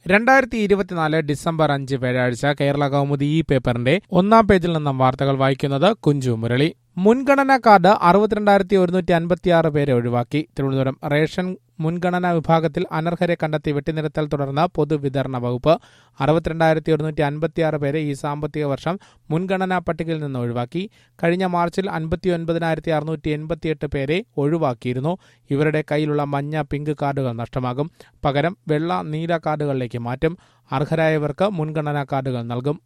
രണ്ടായിരത്തി ഇരുപത്തിനാല് ഡിസംബർ അഞ്ച് വ്യാഴാഴ്ച കേരള കൗമുദി ഈ പേപ്പറിന്റെ ഒന്നാം പേജിൽ നിന്നും വാർത്തകൾ വായിക്കുന്നത് കുഞ്ചു മുരളി മുൻഗണനാ കാർഡ് അറുപത്തിരണ്ടായിരത്തി ഒരുന്നൂറ്റി അൻപത്തിയാറ് പേരെ ഒഴിവാക്കി തിരുവനന്തപുരം റേഷൻ മുൻഗണനാ വിഭാഗത്തിൽ അനർഹരെ കണ്ടെത്തി വെട്ടിനിരത്തൽ തുടർന്ന് പൊതുവിതരണ വകുപ്പ് അറുപത്തിരണ്ടായിരത്തി ഒരുന്നൂറ്റി അൻപത്തിയാറ് പേരെ ഈ സാമ്പത്തിക വർഷം മുൻഗണനാ പട്ടികയിൽ നിന്ന് ഒഴിവാക്കി കഴിഞ്ഞ മാർച്ചിൽ അൻപത്തി ഒൻപതിനായിരത്തി അറുന്നൂറ്റി എൺപത്തിയെട്ട് പേരെ ഒഴിവാക്കിയിരുന്നു ഇവരുടെ കയ്യിലുള്ള മഞ്ഞ പിങ്ക് കാർഡുകൾ നഷ്ടമാകും പകരം വെള്ള നീല കാർഡുകളിലേക്ക് മാറ്റും അർഹരായവർക്ക് മുൻഗണനാ കാർഡുകൾ നൽകും